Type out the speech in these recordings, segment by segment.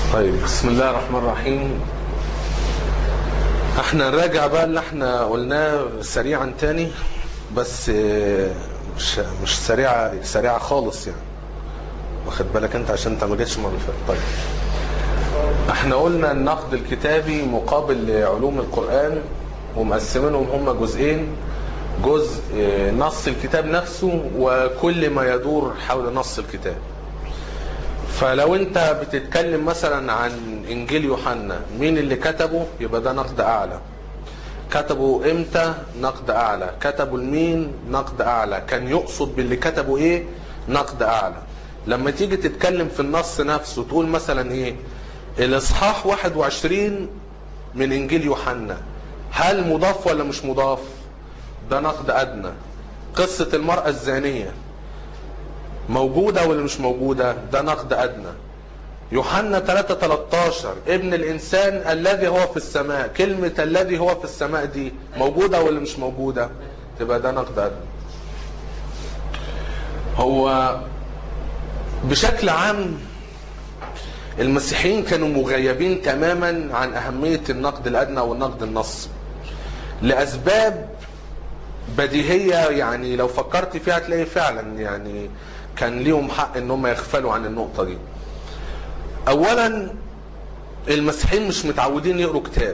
طيب بسم الله الرحمن الرحيم احنا نراجع بقى اللي احنا قلناه سريعا تاني بس اه، مش مش سريعه سريعه خالص يعني واخد بالك انت عشان انت ما جيتش المره اللي فاتت طيب احنا قلنا النقد الكتابي مقابل لعلوم القرآن ومقسمينهم هما جزئين جزء اه، نص الكتاب نفسه وكل ما يدور حول نص الكتاب فلو انت بتتكلم مثلا عن انجيل يوحنا مين اللي كتبه يبقى ده نقد اعلى كتبوا امتى نقد اعلى كتبوا لمين نقد اعلى كان يقصد باللي كتبوا ايه نقد اعلى لما تيجي تتكلم في النص نفسه تقول مثلا ايه الاصحاح 21 من انجيل يوحنا هل مضاف ولا مش مضاف ده نقد ادنى قصة المرأة الزانية موجودة ولا مش موجودة ده نقد أدنى يوحنا 3 13 ابن الإنسان الذي هو في السماء كلمة الذي هو في السماء دي موجودة ولا مش موجودة تبقى ده نقد أدنى هو بشكل عام المسيحيين كانوا مغيبين تماما عن أهمية النقد الأدنى والنقد النصي لأسباب بديهية يعني لو فكرت فيها تلاقي فعلا يعني كان ليهم حق ان هم يغفلوا عن النقطة دي اولا المسيحيين مش متعودين يقروا كتاب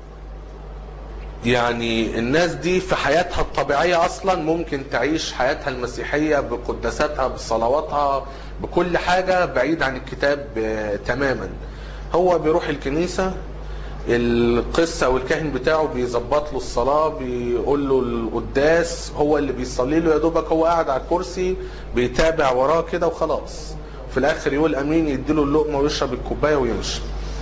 يعني الناس دي في حياتها الطبيعية اصلا ممكن تعيش حياتها المسيحية بقداساتها بصلواتها بكل حاجة بعيد عن الكتاب آه، تماما هو بيروح الكنيسة القصة والكاهن بتاعه بيظبط له الصلاة بيقول له القداس هو اللي بيصلي له يا دوبك هو قاعد على الكرسي بيتابع وراه كده وخلاص في الاخر يقول امين يديله اللقمة ويشرب الكوباية ويمشي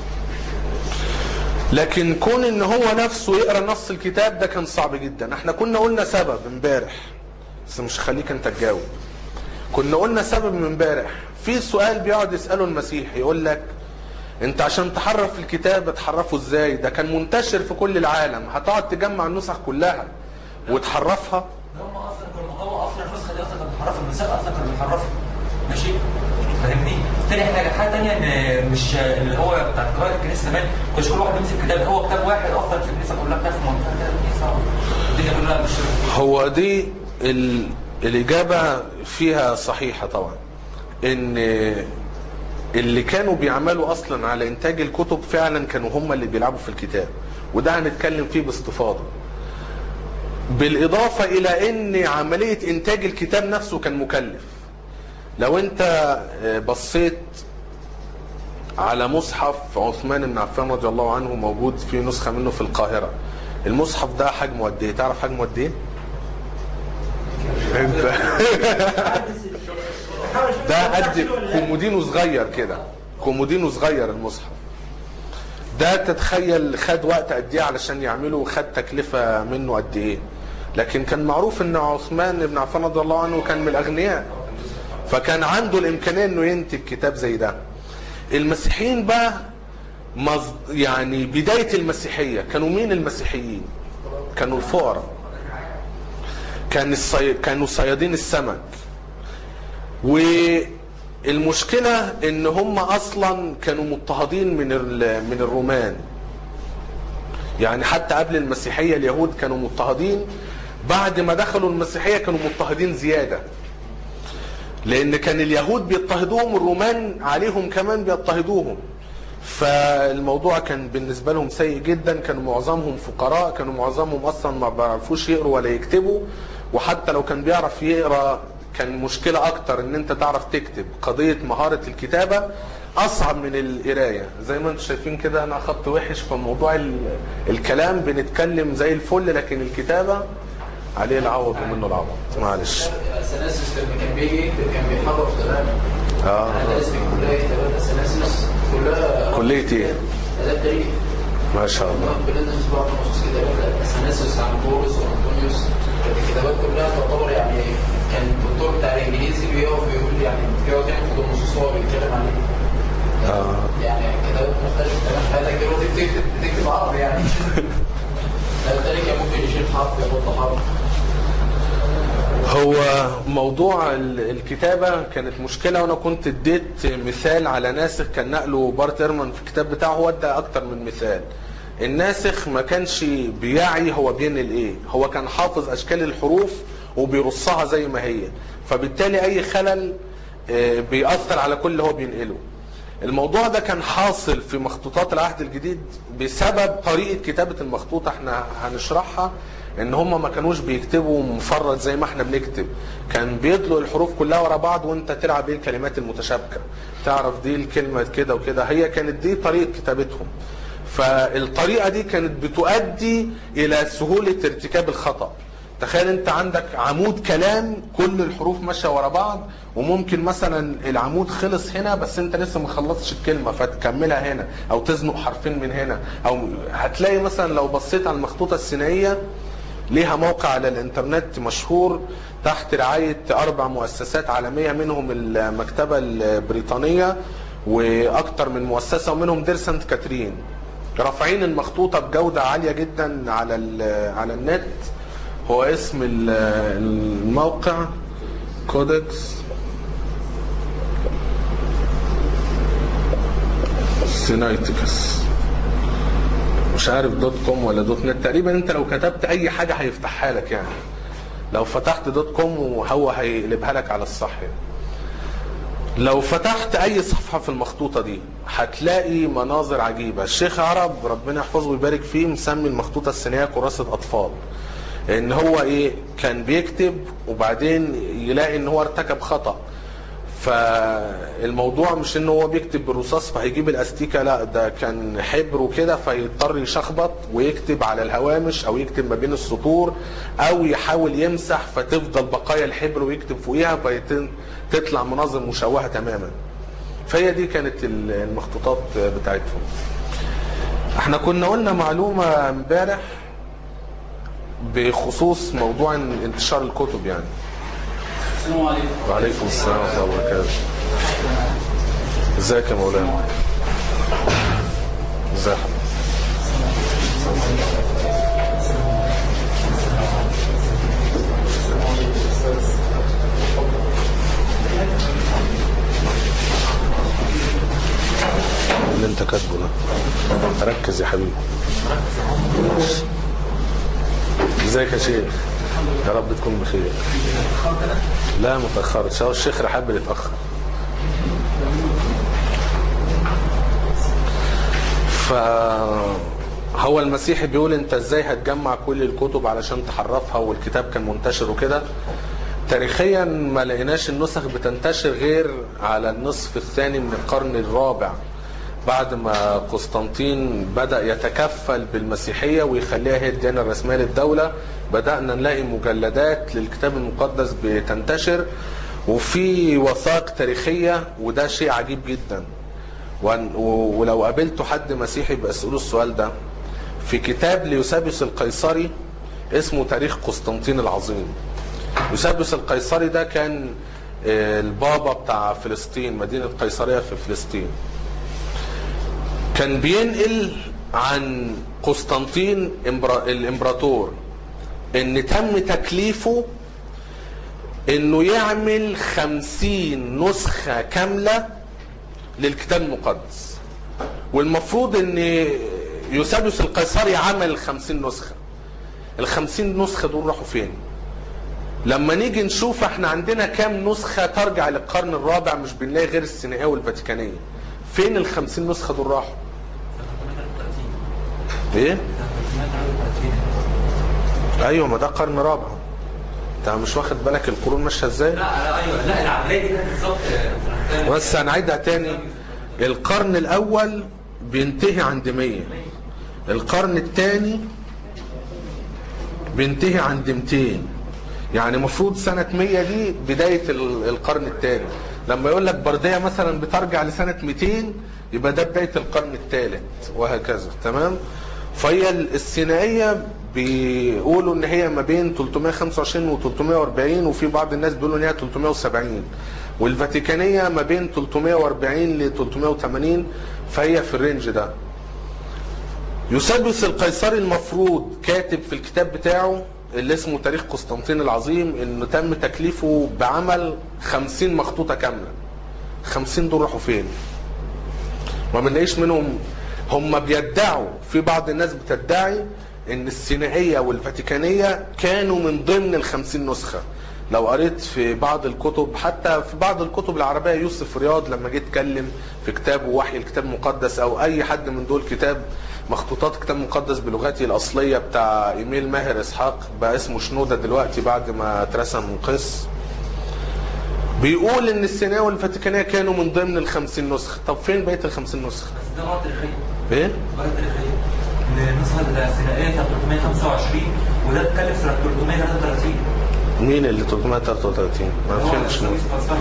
لكن كون ان هو نفسه يقرا نص الكتاب ده كان صعب جدا احنا كنا قلنا سبب امبارح بس مش خليك انت تجاوب كنا قلنا سبب من امبارح في سؤال بيقعد يساله المسيح يقول لك انت عشان تحرف الكتاب تحرفه ازاي ده كان منتشر في كل العالم هتقعد تجمع النسخ كلها وتحرفها هم اصلا كانوا هو اصلا النسخه دي اصلا كانت بتحرفها المسائل اصلا كانوا بيحرفها ماشي فاهمني؟ تاني حاجه حاجه تانيه ان مش اللي هو بتاع قراءه الكنيسه زمان كانش كل واحد بيمسك كتاب هو كتاب واحد اصلا في الكنيسه كلها كتاب في منطقه كده الكنيسه الدنيا كلها مش هو دي ال... الإجابة فيها صحيحة طبعا إن اللي كانوا بيعملوا أصلا على إنتاج الكتب فعلا كانوا هم اللي بيلعبوا في الكتاب وده هنتكلم فيه باستفاضة بالإضافة إلى إن عملية إنتاج الكتاب نفسه كان مكلف لو أنت آه، بصيت على مصحف عثمان بن عفان رضي الله عنه موجود في نسخة منه في القاهرة المصحف ده حجمه قد ايه تعرف حجمه قد ايه انت ده قد كومودينو صغير كده كومودينو صغير المصحف ده تتخيل خد وقت قد ايه علشان يعمله وخد تكلفة منه قد ايه لكن كان معروف ان عثمان بن عفان رضي الله عنه كان من الاغنياء فكان عنده الامكانيه انه ينتج كتاب زي ده المسيحيين بقى مصد... يعني بدايه المسيحيه كانوا مين المسيحيين كانوا الفقراء كان الصي... كانوا صيادين السمك والمشكله ان هم اصلا كانوا مضطهدين من ال... من الرومان يعني حتى قبل المسيحيه اليهود كانوا مضطهدين بعد ما دخلوا المسيحيه كانوا مضطهدين زياده لان كان اليهود بيضطهدوهم الرومان عليهم كمان بيضطهدوهم فالموضوع كان بالنسبة لهم سيء جدا كانوا معظمهم فقراء كانوا معظمهم اصلا ما بيعرفوش يقروا ولا يكتبوا وحتى لو كان بيعرف يقرا كان مشكلة اكتر ان انت تعرف تكتب قضية مهارة الكتابة اصعب من القراية زي ما انتم شايفين كده انا خط وحش فموضوع ال- الكلام بنتكلم زي الفل لكن الكتابة عليه العوض ومنه العوض معلش اثناسيس لما كان بيجي يكتب كان بيحرف تماما اه انا اسمي كليه كتابات اثناسيس كلها كلية ايه؟ اداب تاريخ ما شاء الله بندرس بعض نصوص كتابات اثناسيس عن بولس وانطونيوس كانت الكتابات كلها تعتبر يعني كان الدكتور بتاع الانجليزي بيقف يقول يعني بيقعد ياخد النصوص هو بيتكلم عليه آه. يعني كتابات مختلفه تمام حياتك دلوقتي بتكتب بتكتب عربي يعني اداب تاريخ كان ممكن يشيل حرف يحط حرف هو موضوع ال- الكتابة كانت مشكلة وانا كنت اديت مثال على ناسخ كان نقله بارت ايرمان في الكتاب بتاعه هو ادى اكتر من مثال الناسخ ما كانش بيعي هو بينقل ايه هو كان حافظ اشكال الحروف وبيرصها زي ما هي فبالتالي اي خلل آه، بيأثر على كل اللي هو بينقله الموضوع ده كان حاصل في مخطوطات العهد الجديد بسبب طريقة كتابة المخطوطة احنا هنشرحها ان هم ما كانوش بيكتبوا مفرد زي ما احنا بنكتب كان بيدلوا الحروف كلها ورا بعض وانت تلعب ايه الكلمات المتشابكة تعرف دي الكلمة كده وكده هي كانت دي طريقة كتابتهم فالطريقة دي كانت بتؤدي الى سهولة ارتكاب الخطأ تخيل انت عندك عمود كلام كل الحروف ماشيه ورا بعض وممكن مثلا العمود خلص هنا بس انت لسه ما خلصتش الكلمه فتكملها هنا او تزنق حرفين من هنا او هتلاقي مثلا لو بصيت على المخطوطه السينائيه ليها موقع على الانترنت مشهور تحت رعايه اربع مؤسسات عالميه منهم المكتبه البريطانيه واكتر من مؤسسه ومنهم دير سانت كاترين رافعين المخطوطه بجوده عاليه جدا على ال- على النت هو اسم ال- الموقع كودكس سينايتكس مش عارف دوت كوم ولا دوت نت تقريبا انت لو كتبت اي حاجه هيفتحها لك يعني لو فتحت دوت كوم وهو هيقلبها لك على الصح يعني. لو فتحت اي صفحه في المخطوطه دي هتلاقي مناظر عجيبه الشيخ عرب ربنا يحفظه ويبارك فيه مسمي المخطوطه السينيه كراسه اطفال ان هو ايه كان بيكتب وبعدين يلاقي ان هو ارتكب خطأ فالموضوع مش ان هو بيكتب بالرصاص فهيجيب الاستيكه لا ده كان حبر وكده فيضطر يشخبط ويكتب على الهوامش او يكتب ما بين السطور او يحاول يمسح فتفضل بقايا الحبر ويكتب فوقيها فتطلع مناظر مشوهه تماما فهي دي كانت المخطوطات بتاعتهم احنا كنا قلنا معلومه امبارح بخصوص موضوع انتشار الكتب يعني السلام عليكم وعليكم السلام ورحمه الله وبركاته ازيك يا مولانا ازيك اللي انت كاتبه ده ركز يا حبيبي ازيك يا شيخ يا رب تكون بخير لا ما تاخرتش هو الشيخ رحاب اللي اتاخر ف هو المسيحي بيقول انت ازاي هتجمع كل الكتب علشان تحرفها والكتاب كان منتشر وكده تاريخيا ما لقيناش النسخ بتنتشر غير على النصف الثاني من القرن الرابع بعد ما قسطنطين بدأ يتكفل بالمسيحية ويخليها هي الديانة الرسمية للدولة بدأنا نلاقي مجلدات للكتاب المقدس بتنتشر وفي وثائق تاريخية وده شيء عجيب جدا وأن- و- ولو قابلتوا حد مسيحي بسأله السؤال ده في كتاب ليوسابيوس القيصري اسمه تاريخ قسطنطين العظيم يوسابيوس القيصري ده كان آه، البابا بتاع فلسطين مدينة قيصرية في فلسطين كان بينقل عن قسطنطين إمبرا- الامبراطور ان تم تكليفه انه يعمل خمسين نسخة كاملة للكتاب المقدس والمفروض ان يوسابيوس القيصري عمل خمسين نسخة الخمسين نسخة دول راحوا فين لما نيجي نشوف احنا عندنا كام نسخة ترجع للقرن الرابع مش بنلاقي غير السينائية والفاتيكانية فين الخمسين نسخة دول راحوا ايه ايوه ما ده قرن رابع انت مش واخد بالك القرون ماشيه ازاي لا لا ايوه لا العمليه دي كانت بالظبط آه، بس هنعيدها تاني القرن الاول بينتهي عند 100 القرن الثاني بينتهي عند 200 يعني المفروض سنة 100 دي بداية ال- القرن الثاني لما يقول لك بردية مثلا بترجع لسنة 200 يبقى ده بداية القرن الثالث وهكذا تمام فهي ال- السينائية بيقولوا ان هي ما بين 325 و 340 وفي بعض الناس بيقولوا ان هي 370 والفاتيكانية ما بين 340 ل 380 فهي في الرينج ده يوسابيوس القيصري المفروض كاتب في الكتاب بتاعه اللي اسمه تاريخ قسطنطين العظيم انه تم تكليفه بعمل خمسين مخطوطة كاملة خمسين دول راحوا فين ما بنلاقيش منهم هم بيدعوا في بعض الناس بتدعي ان السينائية والفاتيكانية كانوا من ضمن الخمسين نسخة لو قريت في بعض الكتب حتى في بعض الكتب العربية يوسف رياض لما جه اتكلم في كتابه وحي الكتاب المقدس او اي حد من دول كتاب مخطوطات كتاب مقدس بلغتي الاصلية بتاع ايميل ماهر اسحاق بقى اسمه شنودة دلوقتي بعد ما اترسم قس بيقول ان السيناء والفاتيكانية كانوا من ضمن الخمسين نسخة طب فين بقية الخمسين نسخة بس ده غلط تاريخية ايه غلط تاريخية ان النسخة السينائية سنة 325 وده اتكلف سنة 333 مين اللي 333 ما هو فهمتش الرئيس فلسفي.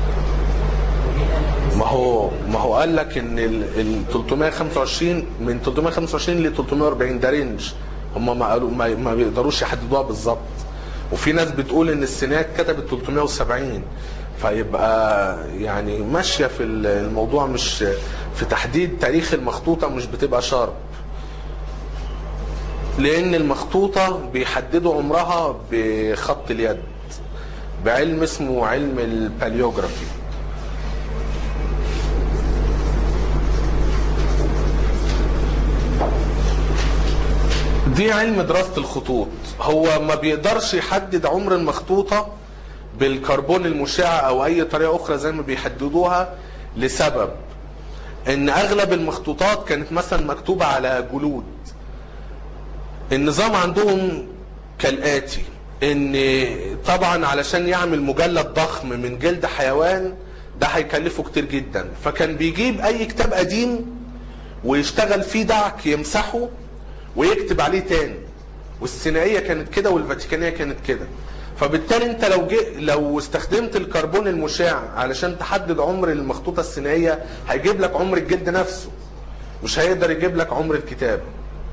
ما هو ما هو قال لك ان ال ال 325 من 325 ل 340 ده رينج هم ما قالوا ما, ما بيقدروش يحددوها بالظبط وفي ناس بتقول ان السينات كتبت 370 فيبقى يعني ماشيه في ال- الموضوع مش في تحديد تاريخ المخطوطه مش بتبقى شارب لان المخطوطه بيحددوا عمرها بخط اليد بعلم اسمه علم الباليوجرافي دي علم دراسة الخطوط هو ما بيقدرش يحدد عمر المخطوطة بالكربون المشع او اي طريقة اخرى زي ما بيحددوها لسبب ان اغلب المخطوطات كانت مثلا مكتوبة على جلود النظام عندهم كالآتي ان طبعا علشان يعمل مجلد ضخم من جلد حيوان ده هيكلفه كتير جدا فكان بيجيب اي كتاب قديم ويشتغل فيه دعك يمسحه ويكتب عليه تاني والسينائية كانت كده والفاتيكانية كانت كده فبالتالي انت لو جي لو استخدمت الكربون المشع علشان تحدد عمر المخطوطة السينائية هيجيب لك عمر الجلد نفسه مش هيقدر يجيب لك عمر الكتاب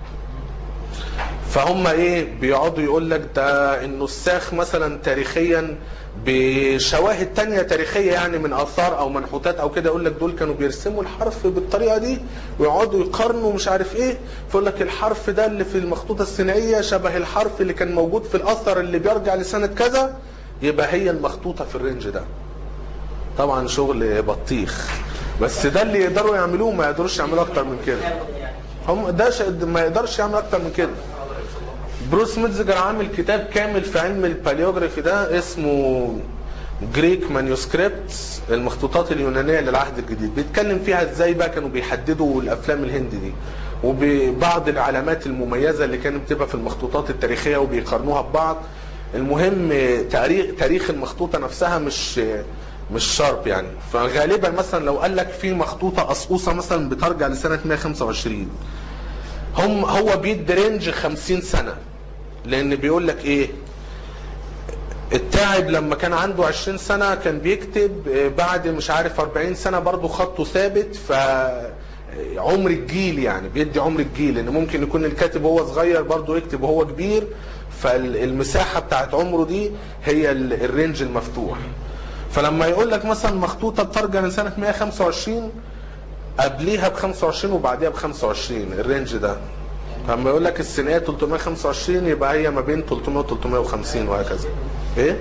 فهم ايه بيقعدوا يقول لك ده النساخ مثلا تاريخيا بشواهد تانية تاريخية يعني من آثار أو منحوتات أو كده يقول لك دول كانوا بيرسموا الحرف بالطريقة دي ويقعدوا يقارنوا مش عارف إيه فيقول لك الحرف ده اللي في المخطوطة السينائية شبه الحرف اللي كان موجود في الأثر اللي بيرجع لسنة كذا يبقى هي المخطوطة في الرينج ده طبعا شغل بطيخ بس ده اللي يقدروا يعملوه ما يقدروش يعملوا أكتر من كده هم ده ش- ما يقدرش يعمل أكتر من كده بروس ميتزجر عامل كتاب كامل في علم الباليوجرافي ده اسمه جريك مانيوسكريبتس المخطوطات اليونانيه للعهد الجديد بيتكلم فيها ازاي بقى كانوا بيحددوا الافلام الهند دي وبعض العلامات المميزه اللي كانت بتبقى في المخطوطات التاريخيه وبيقارنوها ببعض المهم تاريخ تاريخ المخطوطه نفسها مش مش شارب يعني فغالبا مثلا لو قال لك في مخطوطه قصقوصه مثلا بترجع لسنه 125 هم هو بيدي رينج 50 سنه لان بيقول لك ايه التاعب لما كان عنده 20 سنه كان بيكتب آه، بعد مش عارف 40 سنه برضه خطه ثابت ف عمر الجيل يعني بيدي عمر الجيل لان ممكن يكون الكاتب وهو صغير برضه يكتب وهو كبير فالمساحه بتاعت عمره دي هي ال- الرينج المفتوح فلما يقول لك مثلا مخطوطه بترجع من سنه 125 قبليها ب 25 وبعديها ب 25 الرينج ده لما يقول لك السنيه 325 يبقى هي ما بين 300 و 350 وهكذا ايه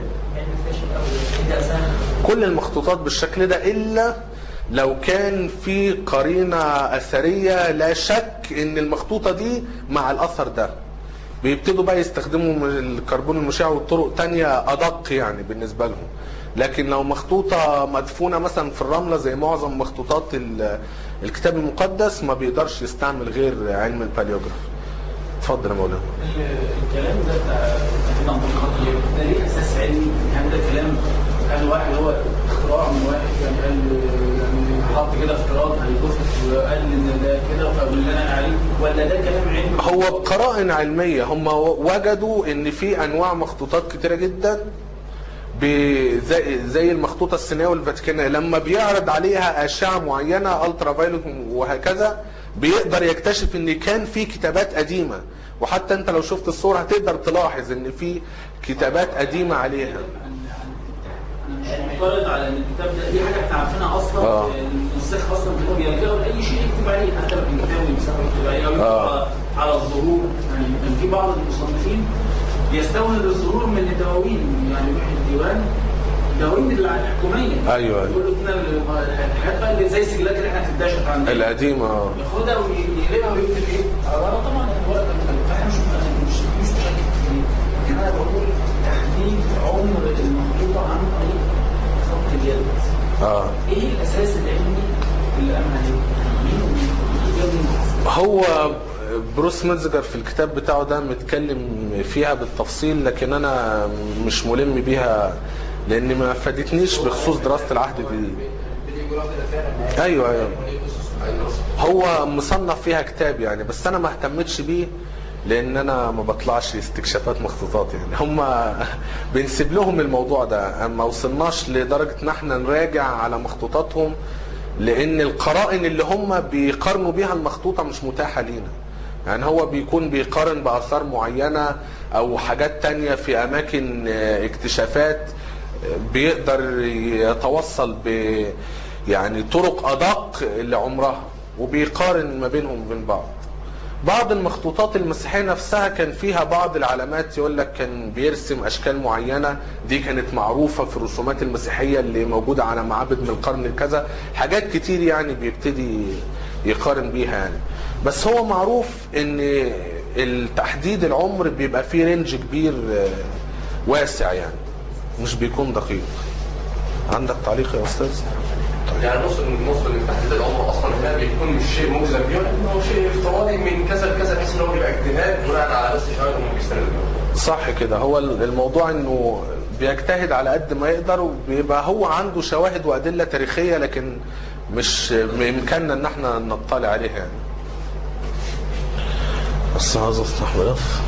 كل المخطوطات بالشكل ده الا لو كان في قرينه اثريه لا شك ان المخطوطه دي مع الاثر ده بيبتدوا بقى يستخدموا من الكربون المشع وطرق تانية ادق يعني بالنسبه لهم لكن لو مخطوطه مدفونه مثلا في الرمله زي معظم مخطوطات ال- الكتاب المقدس ما بيقدرش يستعمل غير علم الباليوجراف اتفضل يا مولانا الكلام ده بتاع بتاع عبد القادر ده ليه اساس علمي؟ يعني ده كلام قال واحد هو اختراع من واحد يعني قال يعني حط كده افتراض هيكتب وقال ان ده كده فبناء عليه ولا ده كلام علمي؟ هو بقرائن علمية هم وجدوا ان في انواع مخطوطات كتيرة جدا ب- زي زي المخطوطة الصينية والفاتيكانية لما بيعرض عليها اشعة معينة الترا فايلوت وهكذا بيقدر يكتشف ان كان في كتابات قديمة وحتى انت لو شفت الصورة هتقدر تلاحظ ان في كتابات قديمة عليها انا مش معترض على ان الكتاب ده دي حاجه احنا عارفينها اصلا آه. النساخ اصلا بيقدروا بيلجأوا لاي شيء يكتب عليه حتى لو كان كتاب يمسحه يكتب عليه او يكتب آه. على- على الظهور يعني كان في بعض المصنفين بيستورد السرور من الدواوين يعني يروح الديوان الدواوين الحكوميه أيوة، أيوة. يقول لنا الحاجات بقى اللي زي السجلات اللي احنا بتدشت عندنا القديمة آه. ياخدها ويقلبها ويكتب ايه؟ عباره طبعا الورقه مختلفه فاحنا مش مش مش مشاكل كتير لكن انا بقول تحديد عمر المخلوقه عن طريق خط اليد اه ايه الاساس العلمي اللي قام عليه؟ مين مين جاب من هو بروس ميتزجر في الكتاب بتاعه ده متكلم فيها بالتفصيل لكن انا مش ملم بيها لان ما فادتنيش بخصوص دراسه العهد الجديد بالجغرافيا ده فعلا ايوه ايوه ليه أسس هو مصنف فيها كتاب يعني بس انا ما اهتمتش بيه لان انا ما بطلعش استكشافات مخطوطات يعني هم بنسيب لهم الموضوع ده ما وصلناش لدرجه ان احنا نراجع على مخطوطاتهم لان القرائن اللي هم بيقارنوا بيها المخطوطه مش متاحه لينا يعني هو بيكون بيقارن باثار معينه او حاجات تانية في اماكن آه، اكتشافات آه، بيقدر يتوصل ب يعني طرق ادق لعمرها وبيقارن ما بينهم وبين بعض بعض المخطوطات المسيحيه نفسها كان فيها بعض العلامات يقول لك كان بيرسم اشكال معينه دي كانت معروفه في الرسومات المسيحيه اللي موجوده على معابد من القرن الكذا حاجات كتير يعني بيبتدي يقارن بيها يعني بس هو معروف ان التحديد العمر بيبقى فيه رينج كبير آه، واسع يعني مش بيكون دقيق عندك تعليق يا استاذ يعني نص نص من تحديد العمر اصلا هنا بيكون مش شيء مجزم بيه لانه هو شيء افتراضي من كذا لكذا بحيث ان هو بيبقى اجتهاد بناء على بس شويه هم بيستندوا صح كده هو الموضوع انه بيجتهد على قد ما يقدر وبيبقى هو عنده شواهد وادله تاريخيه لكن مش بامكاننا ان احنا نطلع عليها يعني بس عايز افتح ملف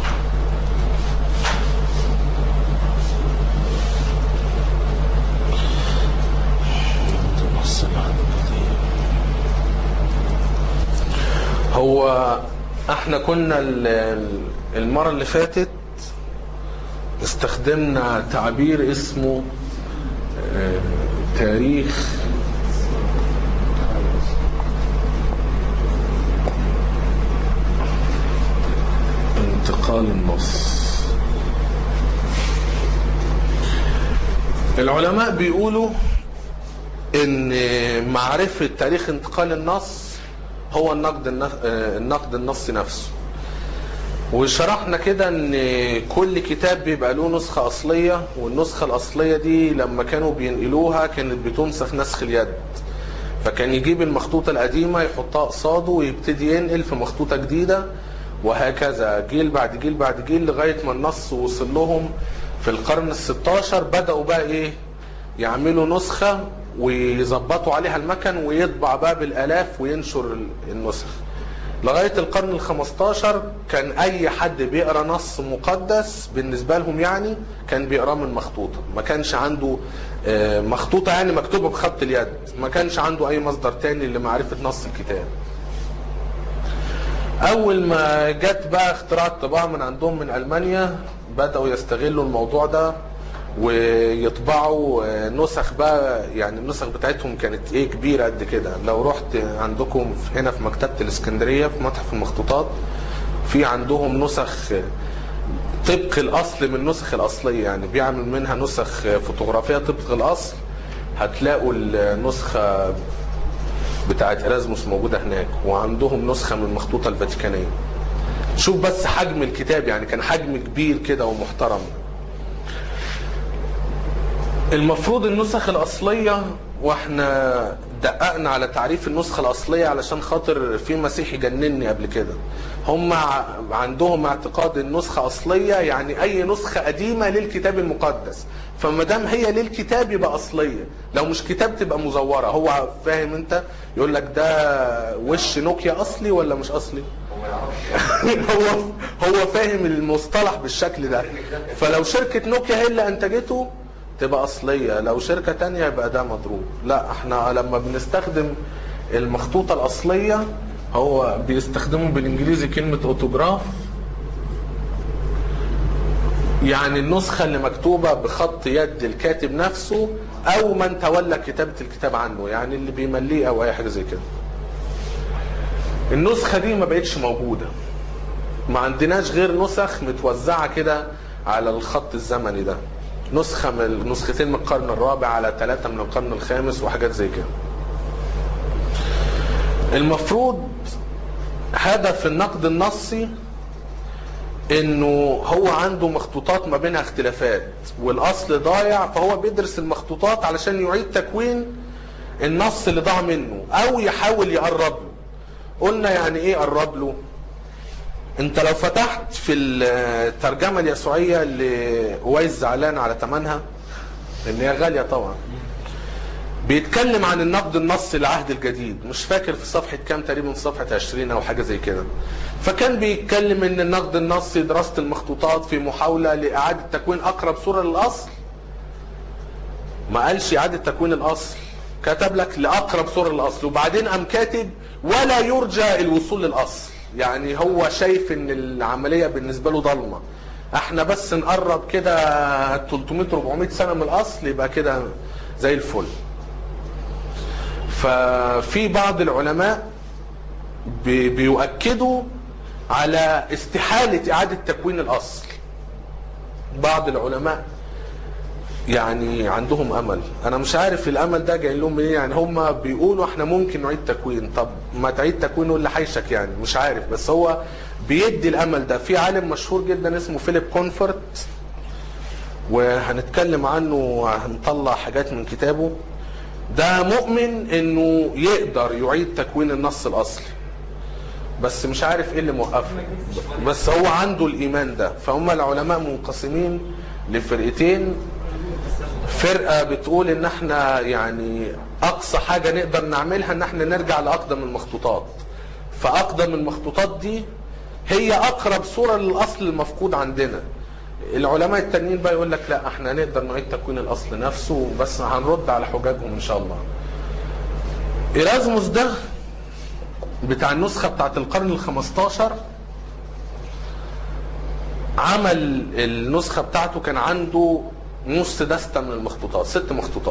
هو احنا كنا ال- ال- المرة اللي فاتت استخدمنا تعبير اسمه آه، تاريخ انتقال النص العلماء بيقولوا ان معرفة تاريخ انتقال النص هو النقد النف- آه، النقد النصي نفسه وشرحنا كده ان كل كتاب بيبقى له نسخة اصلية والنسخة الاصلية دي لما كانوا بينقلوها كانت بتنسخ نسخ اليد فكان يجيب المخطوطة القديمة يحطها قصاده ويبتدي ينقل في مخطوطة جديدة وهكذا جيل بعد جيل بعد جيل لغاية ما النص وصل لهم في القرن الستاشر بدأوا بقى ايه يعملوا نسخة ويظبطوا عليها المكن ويطبع بقى بالآلاف وينشر ال- النسخ لغاية القرن الخمستاشر كان أي حد بيقرأ نص مقدس بالنسبة لهم يعني كان بيقراه من مخطوطة ما كانش عنده آه، مخطوطة يعني مكتوبة بخط اليد ما كانش عنده أي مصدر تاني لمعرفة نص الكتاب اول ما جت بقى اختراع الطباعه من عندهم من المانيا بداوا يستغلوا الموضوع ده ويطبعوا آه، نسخ بقى يعني النسخ بتاعتهم كانت ايه كبيره قد كده لو رحت عندكم في- هنا في مكتبه الاسكندريه في متحف المخطوطات في عندهم نسخ آه، طبق الاصل من النسخ الاصليه يعني بيعمل منها نسخ آه، فوتوغرافيه طبق الاصل هتلاقوا النسخه بتاعت ارازموس موجوده هناك وعندهم نسخه من المخطوطه الفاتيكانيه شوف بس حجم الكتاب يعني كان حجم كبير كده ومحترم المفروض النسخ الاصليه واحنا دققنا على تعريف النسخه الاصليه علشان خاطر في مسيحي جنني قبل كده هم ع- عندهم اعتقاد النسخه اصليه يعني اي نسخه قديمه للكتاب المقدس فما دام هي للكتاب يبقى اصليه لو مش كتاب تبقى مزوره هو فاهم انت يقول لك ده وش نوكيا اصلي ولا مش اصلي هو هو فاهم المصطلح بالشكل ده فلو شركة نوكيا هي اللي انتجته تبقى اصلية لو شركة تانية يبقى ده مضروب لا احنا لما بنستخدم المخطوطة الاصلية هو بيستخدموا بالانجليزي كلمة اوتوجراف يعني النسخة اللي مكتوبة بخط يد الكاتب نفسه او من تولى كتابة الكتاب عنه يعني اللي بيمليه او اي حاجة زي كده النسخة دي ما بقتش موجودة ما عندناش غير نسخ متوزعة كده على الخط الزمني ده نسخة من نسختين من القرن الرابع على ثلاثة من القرن الخامس وحاجات زي كده المفروض هدف النقد النصي انه هو عنده مخطوطات ما بينها اختلافات والاصل ضايع فهو بيدرس المخطوطات علشان يعيد تكوين النص اللي ضاع منه او يحاول يقرب له قلنا يعني ايه قرب له انت لو فتحت في الترجمة اليسوعية لويس زعلان على ثمنها لان هي غالية طبعا بيتكلم عن النقد النصي للعهد الجديد مش فاكر في صفحة كام تقريبا صفحة 20 او حاجة زي كده فكان بيتكلم ان النقد النصي دراسة المخطوطات في محاولة لإعادة تكوين أقرب صورة للأصل ما قالش إعادة تكوين الأصل كتب لك لأقرب صورة للأصل وبعدين قام كاتب ولا يرجى الوصول للأصل يعني هو شايف ان العملية بالنسبة له ضلمة احنا بس نقرب كده 300 400 سنة من الأصل يبقى كده زي الفل ففي بعض العلماء بي- بيؤكدوا على استحالة إعادة تكوين الأصل بعض العلماء يعني عندهم أمل أنا مش عارف الأمل ده جاي لهم منين يعني هم بيقولوا إحنا ممكن نعيد تكوين طب ما تعيد تكوين اللي حيشك يعني مش عارف بس هو بيدي الأمل ده في عالم مشهور جدا اسمه فيليب كونفورت وهنتكلم عنه وهنطلع حاجات من كتابه ده مؤمن انه يقدر يعيد تكوين النص الاصلي بس مش عارف ايه اللي موقفه بس هو عنده الايمان ده فهم العلماء منقسمين لفرقتين فرقه بتقول ان احنا يعني اقصى حاجه نقدر نعملها ان احنا نرجع لاقدم المخطوطات فاقدم المخطوطات دي هي اقرب صوره للاصل المفقود عندنا العلماء التانيين بقى يقول لك لا احنا نقدر نعيد تكوين الاصل نفسه بس هنرد على حجاجهم ان شاء الله ايرازموس ده بتاع النسخة بتاعت القرن الخمستاشر عمل النسخة بتاعته كان عنده نص دستة من المخطوطات ست مخطوطات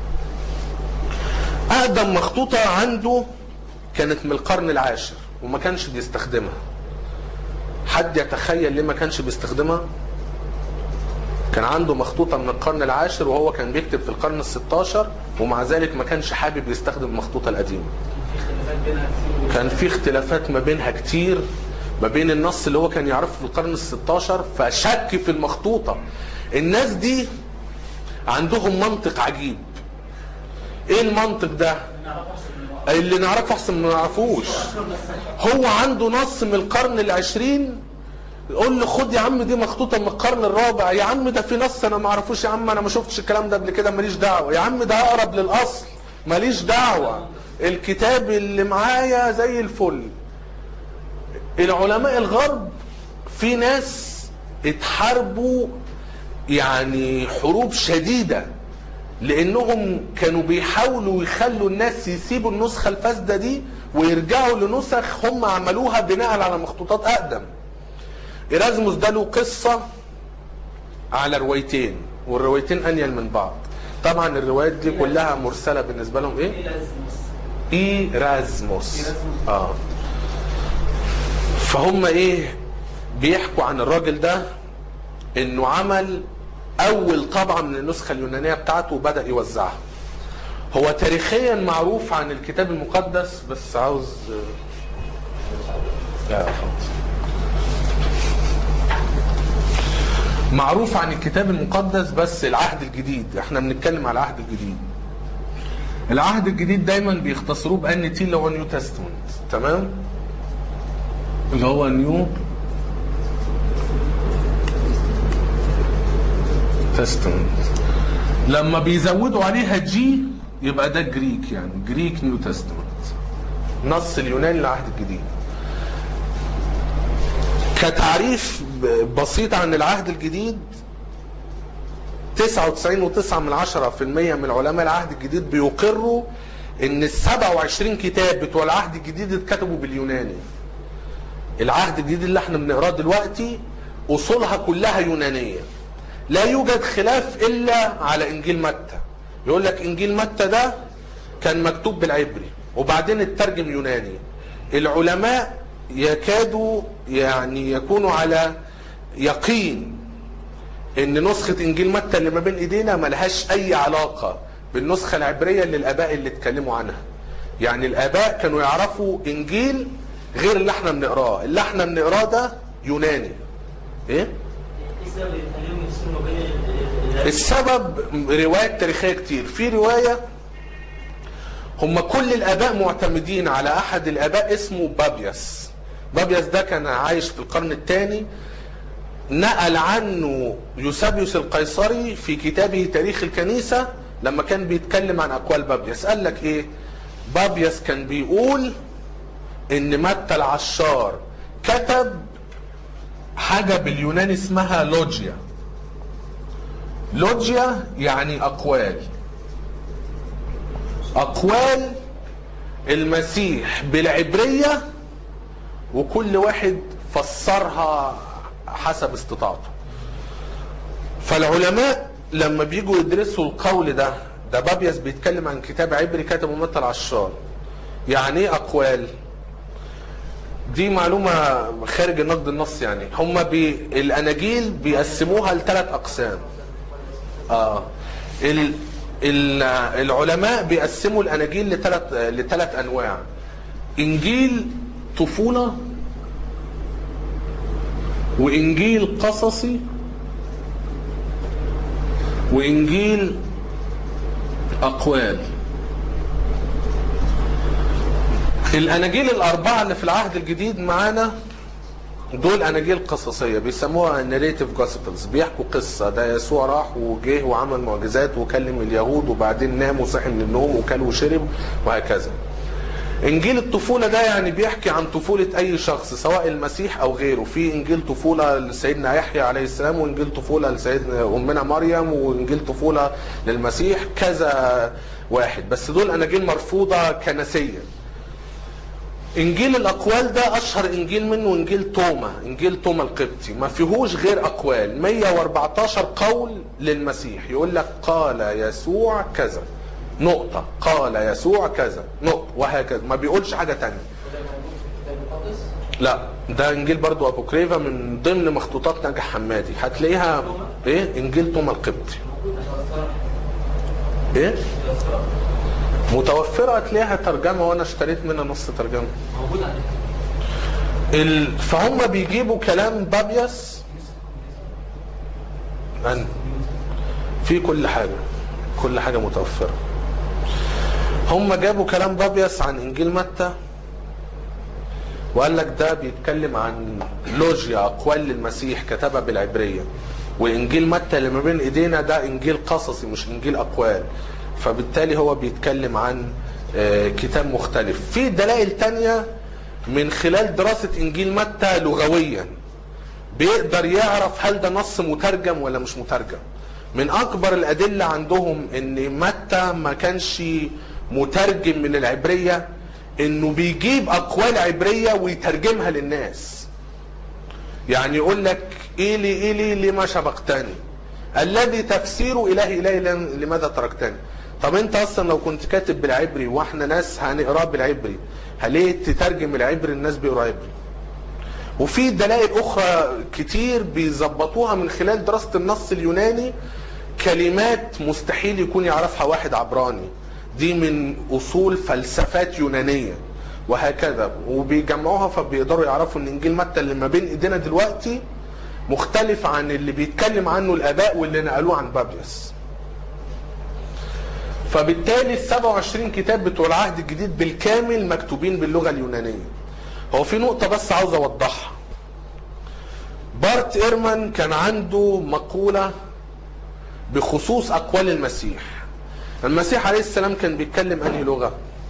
أقدم مخطوطة عنده كانت من القرن العاشر وما كانش بيستخدمها حد يتخيل ليه ما كانش بيستخدمها كان عنده مخطوطة من القرن العاشر وهو كان بيكتب في القرن الستاشر ومع ذلك ما كانش حابب يستخدم المخطوطة القديمة كان في اختلافات ما بينها كتير ما بين النص اللي هو كان يعرفه في القرن الستاشر فشك في المخطوطة الناس دي عندهم منطق عجيب ايه المنطق ده اللي نعرفه احسن ما نعرفوش هو عنده نص من القرن العشرين يقول له خد يا عم دي مخطوطه من القرن الرابع يا عم ده في نص انا ما اعرفوش يا عم انا ما شفتش الكلام ده قبل كده ماليش دعوه يا عم ده اقرب للاصل ماليش دعوه الكتاب اللي معايا زي الفل العلماء الغرب في ناس اتحاربوا يعني حروب شديده لانهم كانوا بيحاولوا يخلوا الناس يسيبوا النسخه الفاسده دي ويرجعوا لنسخ هم عملوها بناء على مخطوطات اقدم ايرازموس ده له قصه على روايتين والروايتين انيل من بعض طبعا الروايات دي كلها مرسله بالنسبه لهم ايه ايرازموس اه فهم ايه بيحكوا عن الراجل ده انه عمل اول طبعه من النسخه اليونانيه بتاعته وبدا يوزعها هو تاريخيا معروف عن الكتاب المقدس بس عاوز لا خلاص معروف عن الكتاب المقدس بس العهد الجديد احنا بنتكلم على العهد الجديد العهد الجديد دايما بيختصروه بان تي اللي هو نيو تestament تمام اللي هو نيو تestament لما بيزودوا عليها جي يبقى ده جريك يعني جريك نيو تestament نص اليوناني للعهد الجديد كتعريف ب- بسيط عن العهد الجديد 99.9 من 10% من علماء العهد الجديد بيقروا ان ال 27 كتاب بتوع العهد الجديد اتكتبوا باليوناني العهد الجديد اللي احنا بنقراه دلوقتي اصولها كلها يونانيه لا يوجد خلاف الا على انجيل متى يقول لك انجيل متى ده كان مكتوب بالعبري وبعدين اترجم يوناني العلماء يكادوا يعني يكونوا على يقين ان نسخة انجيل متى اللي ما بين ايدينا ملهاش اي علاقة بالنسخة العبرية اللي الاباء اللي اتكلموا عنها يعني الاباء كانوا يعرفوا انجيل غير اللي احنا بنقراه اللي احنا بنقراه ده يوناني ايه ايه السبب اللي يخليهم يفصلوا ما بين ال- ال- السبب روايات تاريخية كتير في رواية هم كل الآباء معتمدين على أحد الآباء اسمه بابيس بابيس ده كان عايش في القرن الثاني نقل عنه يوسابيوس القيصري في كتابه تاريخ الكنيسة لما كان بيتكلم عن أقوال بابيس قال لك إيه بابيس كان بيقول إن متى العشار كتب حاجة باليوناني اسمها لوجيا لوجيا يعني أقوال أقوال المسيح بالعبرية وكل واحد فسرها حسب استطاعته فالعلماء لما بيجوا يدرسوا القول ده ده بابيس بيتكلم عن كتاب عبري كتبه متى العشار يعني ايه أقوال دي معلومة خارج النقد النص يعني هما بي الأناجيل بيقسموها لثلاث أقسام اه ال ال العلماء بيقسموا الاناجيل لثلاث لثلاث انواع انجيل طفوله وانجيل قصصي وانجيل اقوال الاناجيل الاربعه اللي في العهد الجديد معانا دول اناجيل قصصيه بيسموها ناريتيف جوسبلز بيحكوا قصه ده يسوع راح وجه وعمل معجزات وكلم اليهود وبعدين نام وصحي من النوم وكل وشرب وهكذا انجيل الطفوله ده يعني بيحكي عن طفوله اي شخص سواء المسيح او غيره في انجيل طفوله لسيدنا يحيى عليه السلام وانجيل طفوله لسيدنا امنا مريم وانجيل طفوله للمسيح كذا واحد بس دول اناجيل مرفوضه كنسيا انجيل الاقوال ده اشهر انجيل منه انجيل توما انجيل توما القبطي ما فيهوش غير اقوال 114 قول للمسيح يقول لك قال يسوع كذا نقطة قال يسوع كذا نقطة وهكذا ما بيقولش حاجة تانية الكتاب المقدس لا ده انجيل برضو ابوكريفا من ضمن مخطوطات نجح حمادي هتلاقيها ايه انجيل توما القبطي ايه متوفرة هتلاقيها ترجمة وانا اشتريت منها نص ترجمة موجود عندك ال... فهم بيجيبوا كلام بابيس عن في كل حاجة كل حاجة متوفرة هم جابوا كلام بابيس عن انجيل متى وقال لك ده بيتكلم عن لوجيا اقوال للمسيح كتبها بالعبريه وانجيل متى اللي ما بين ايدينا ده انجيل قصصي مش انجيل اقوال فبالتالي هو بيتكلم عن آه، كتاب مختلف في دلائل تانية من خلال دراسة انجيل متى لغويا بيقدر يعرف هل ده نص مترجم ولا مش مترجم من اكبر الادله عندهم ان متى ما كانش مترجم من العبريه انه بيجيب اقوال عبريه ويترجمها للناس يعني يقول لك ايلي ايلي لما شبقتني الذي تفسيره الهي الهي لماذا تركتني طب انت اصلا لو كنت كاتب بالعبري واحنا ناس هنقراه بالعبري ليه تترجم العبري الناس بيقروا عبري وفي دلائل اخرى كتير بيظبطوها من خلال دراسه النص اليوناني كلمات مستحيل يكون يعرفها واحد عبراني دي من اصول فلسفات يونانيه وهكذا وبيجمعوها فبيقدروا يعرفوا ان انجيل متى اللي ما بين ايدينا دلوقتي مختلف عن اللي بيتكلم عنه الاباء واللي نقلوه عن بابيس فبالتالي ال 27 كتاب بتوع العهد الجديد بالكامل مكتوبين باللغه اليونانيه هو في نقطه بس عاوز اوضحها بارت ايرمان كان عنده مقوله بخصوص اقوال المسيح المسيح عليه السلام كان بيتكلم انهي لغه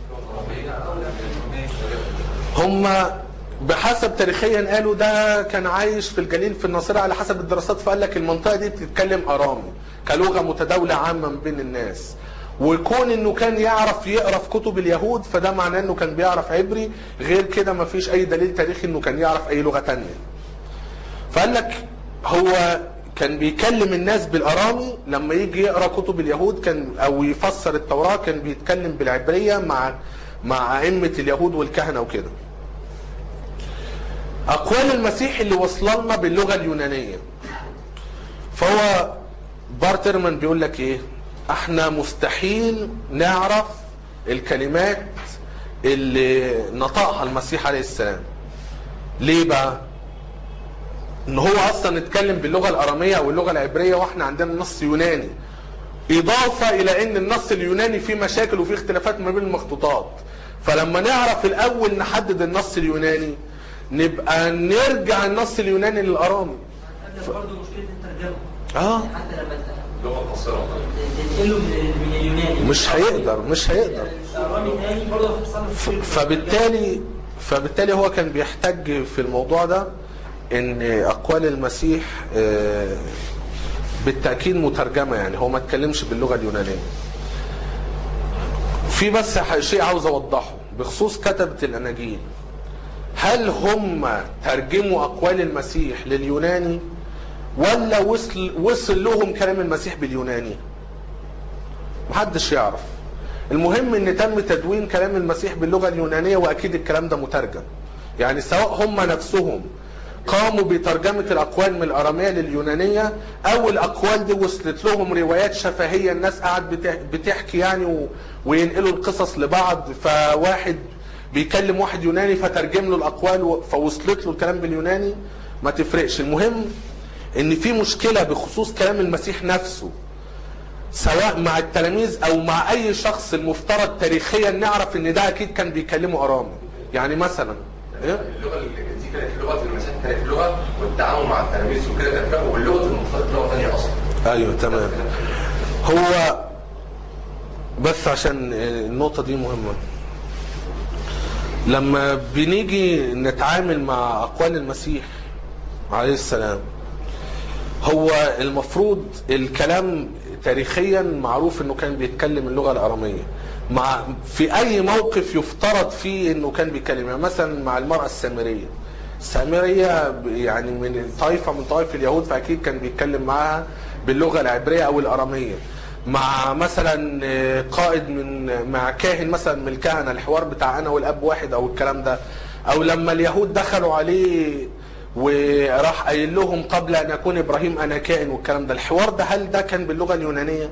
هم بحسب تاريخيا قالوا ده كان عايش في الجليل في الناصرة على حسب الدراسات فقال لك المنطقة دي بتتكلم أرامي كلغة متداولة عامة ما بين الناس وكون انه كان يعرف يقرا في كتب اليهود فده معناه انه كان بيعرف عبري غير كده ما فيش اي دليل تاريخي انه كان يعرف اي لغة تانية فقال لك هو كان بيكلم الناس بالارامي لما يجي يقرا كتب اليهود كان او يفسر التوراه كان بيتكلم بالعبريه مع مع ائمه اليهود والكهنه وكده. اقوال المسيح اللي وصل لنا باللغه اليونانيه. فهو بارترمان بيقول لك ايه احنا مستحيل نعرف الكلمات اللي نطقها المسيح عليه السلام ليه بقى ان هو اصلا اتكلم باللغه الاراميه او اللغه العبريه واحنا عندنا نص يوناني اضافه الى ان النص اليوناني فيه مشاكل وفيه اختلافات ما بين المخطوطات فلما نعرف الاول نحدد النص اليوناني نبقى نرجع النص اليوناني للارامي عندك برضه مشكله الترجمه اه حتى لما لغه قصيره تنقله من من اليوناني مش هيقدر مش هيقدر الارامي تاني برضه هتحصل ف- فبالتالي فبالتالي هو كان بيحتج في الموضوع ده ان اقوال المسيح آه، بالتاكيد مترجمه يعني هو ما اتكلمش باللغه اليونانيه في بس ح- شيء عاوز اوضحه بخصوص كتبه الاناجيل هل هم ترجموا اقوال المسيح لليوناني ولا وصل وصل لهم كلام المسيح باليوناني محدش يعرف المهم ان تم تدوين كلام المسيح باللغه اليونانيه واكيد الكلام ده مترجم يعني سواء هم نفسهم قاموا بترجمه الاقوال من الاراميه لليونانيه او الاقوال دي وصلت لهم روايات شفهيه الناس قاعد بتح- بتحكي يعني و- وينقلوا القصص لبعض فواحد بيكلم واحد يوناني فترجم له الاقوال و- فوصلت له الكلام باليوناني ما تفرقش المهم ان في مشكله بخصوص كلام المسيح نفسه سواء مع التلاميذ او مع اي شخص المفترض تاريخيا نعرف ان ده اكيد كان بيكلمه ارامي يعني مثلا إيه؟ اللغه اللي دي كانت لغه المسيح كانت لغه والتعامل مع التلاميذ وكده كانت لغه واللغه المفترض لغه ثانيه اصلا ايوه تمام هو بس عشان النقطة دي مهمة لما بنيجي نتعامل مع أقوال المسيح عليه السلام هو المفروض الكلام تاريخيا معروف انه كان بيتكلم اللغة الأرامية مع في أي موقف يفترض فيه انه كان بيتكلم يعني مثلا مع المرأة السامرية السامرية يعني من طائفة من طوائف اليهود فأكيد كان بيتكلم معاها باللغة العبرية أو الأرامية مع مثلا آه، قائد من مع كاهن مثلا من الكهنة الحوار بتاع أنا والأب واحد أو الكلام ده أو لما اليهود دخلوا عليه وراح قايل لهم قبل أن يكون إبراهيم أنا كائن والكلام ده الحوار ده هل ده كان باللغة اليونانية؟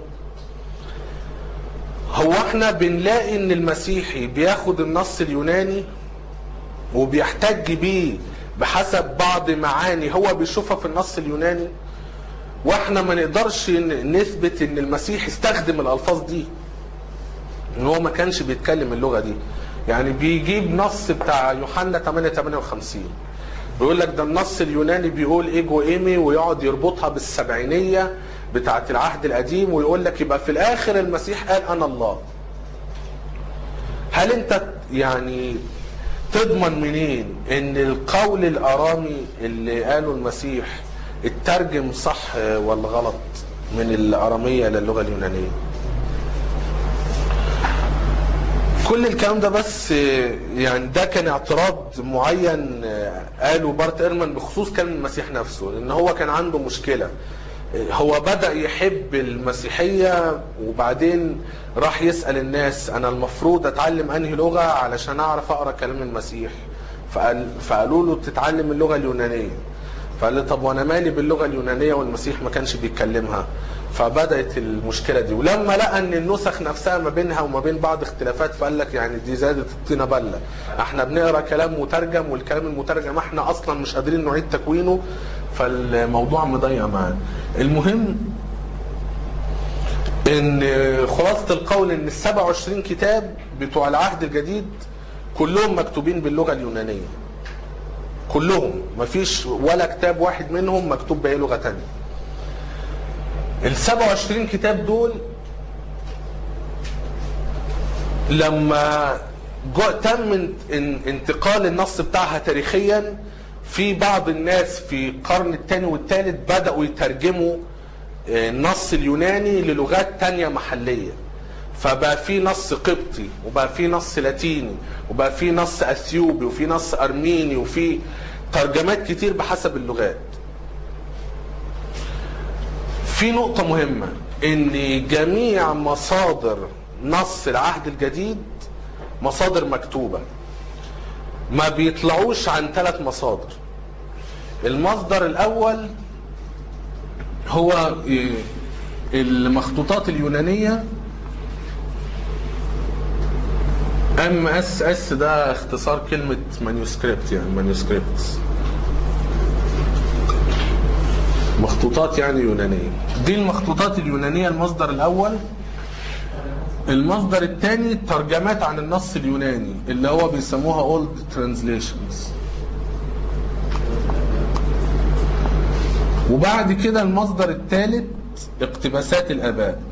هو احنا بنلاقي ان المسيحي بياخد النص اليوناني وبيحتج بيه بحسب بعض معاني هو بيشوفها في النص اليوناني واحنا ما نقدرش ن- نثبت ان المسيح استخدم الالفاظ دي ان هو ما كانش بيتكلم اللغه دي يعني بيجيب نص بتاع يوحنا 8 58 بيقول لك ده النص اليوناني بيقول ايجو ايمي ويقعد يربطها بالسبعينيه بتاعه العهد القديم ويقول لك يبقى في الاخر المسيح قال انا الله هل انت يعني تضمن منين ان القول الارامي اللي قاله المسيح اترجم صح ولا غلط من الاراميه للغه اليونانيه كل الكلام ده بس يعني ده كان اعتراض معين قاله بارت ايرمان بخصوص كلام المسيح نفسه ان هو كان عنده مشكله هو بدا يحب المسيحيه وبعدين راح يسال الناس انا المفروض اتعلم انهي لغه علشان اعرف اقرا كلام المسيح فقال فقالوا له تتعلم اللغه اليونانيه فقال لي طب وانا مالي باللغه اليونانيه والمسيح ما كانش بيتكلمها فبدات المشكله دي ولما لقى ان النسخ نفسها ما بينها وما بين بعض اختلافات فقال لك يعني دي زادت الطينه بله احنا بنقرا كلام مترجم والكلام المترجم احنا اصلا مش قادرين نعيد تكوينه فالموضوع مضيع معانا المهم ان خلاصه القول ان ال 27 كتاب بتوع العهد الجديد كلهم مكتوبين باللغه اليونانيه كلهم مفيش ولا كتاب واحد منهم مكتوب باي لغه تانية ال 27 كتاب دول لما جو تم ان- انتقال النص بتاعها تاريخيا في بعض الناس في القرن الثاني والثالث بدأوا يترجموا آه، النص اليوناني للغات تانية محلية فبقى في نص قبطي وبقى في نص لاتيني وبقى في نص اثيوبي وفي نص ارميني وفي ترجمات كتير بحسب اللغات في نقطة مهمة ان جميع مصادر نص العهد الجديد مصادر مكتوبة ما بيطلعوش عن ثلاث مصادر المصدر الاول هو إيه، المخطوطات اليونانية ام اس اس ده اختصار كلمة مانيوسكريبت يعني مانيوسكريبت مخطوطات يعني يونانية دي المخطوطات اليونانية المصدر الأول المصدر الثاني ترجمات عن النص اليوناني اللي هو بيسموها old translations وبعد كده المصدر الثالث اقتباسات الآباء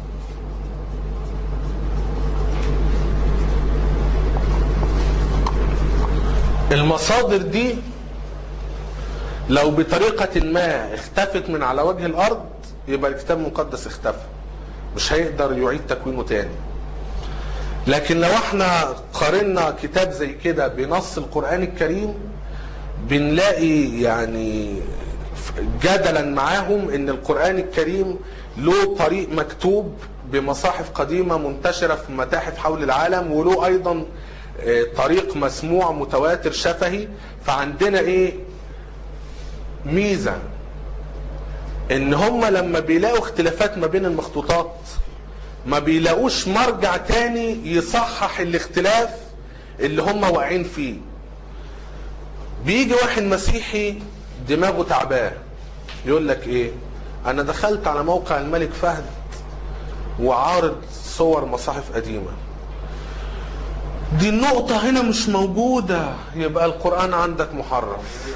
المصادر دي لو بطريقة ما اختفت من على وجه الأرض يبقى الكتاب المقدس اختفى مش هيقدر يعيد تكوينه تاني لكن لو احنا قارنا كتاب زي كده بنص القرآن الكريم بنلاقي يعني جدلا معاهم ان القرآن الكريم له طريق مكتوب بمصاحف قديمة منتشرة في متاحف حول العالم وله ايضا آه، طريق مسموع متواتر شفهي فعندنا ايه ميزة ان هم لما بيلاقوا اختلافات ما بين المخطوطات ما بيلاقوش مرجع تاني يصحح الاختلاف اللي هم واقعين فيه بيجي واحد مسيحي دماغه تعباه يقول لك ايه انا دخلت على موقع الملك فهد وعارض صور مصاحف قديمه دي النقطة هنا مش موجودة يبقى القرآن عندك محرف